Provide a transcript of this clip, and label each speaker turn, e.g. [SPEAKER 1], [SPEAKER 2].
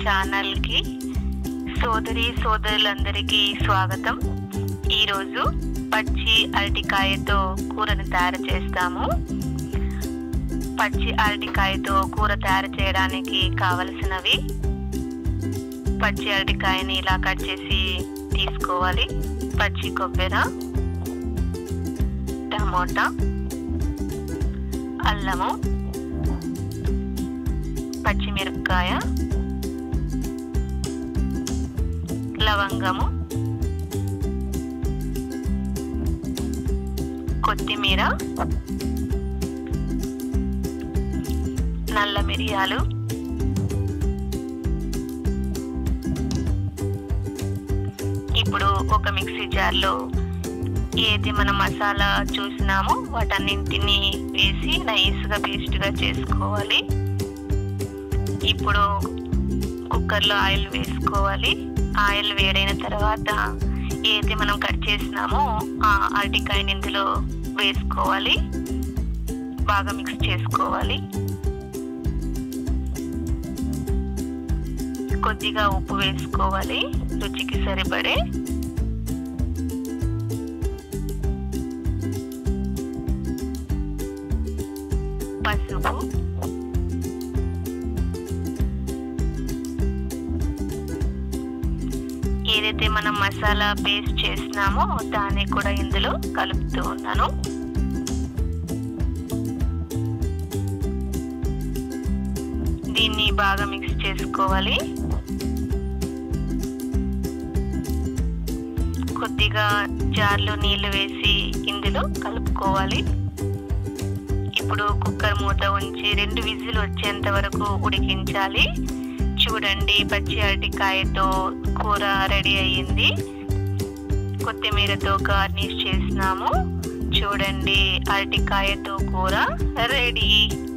[SPEAKER 1] ఛానల్కి సోదరి సోదరులందరికీ స్వాగతం ఈరోజు పచ్చి అరటికాయతో కూరని తయారు చేస్తాము పచ్చి అరటికాయతో కూర తయారు చేయడానికి కావలసినవి పచ్చి అరటికాయని ఇలా కట్ చేసి తీసుకోవాలి పచ్చి కొబ్బరి టమోటా అల్లము పచ్చిమిరపకాయ లవంగము కొత్తిమీర నల్ల మిరియాలు ఇప్పుడు ఒక మిక్సీ జార్లో ఏది మనం మసాలా చూసినామో వాటన్నింటినీ వేసి నైస్గా పేస్ట్గా చేసుకోవాలి ఇప్పుడు కుక్కర్లో ఆయిల్ వేసుకోవాలి ఆయిల్ వేడైన తర్వాత ఏది మనం కట్ చేసినామో ఆ అరటికాయని ఇందులో వేసుకోవాలి బాగా మిక్స్ చేసుకోవాలి కొద్దిగా ఉప్పు వేసుకోవాలి రుచికి సరిపడే పసుపు ఏదైతే మనం మసాలా పేస్ట్ చేసినామో దాన్ని కూడా ఇందులో కలుపుతూ ఉన్నాను దీన్ని బాగా మిక్స్ చేసుకోవాలి కొద్దిగా జార్లో నీళ్లు వేసి ఇందులో కలుపుకోవాలి ఇప్పుడు కుక్కర్ మూత ఉంచి రెండు విజిల్ వచ్చేంత వరకు ఉడికించాలి చూడండి పచ్చి అరటికాయతో కూర రెడీ అయ్యింది కొత్తిమీరతో గార్నిష్ చేసినాము చూడండి అరటికాయతో కూర రెడీ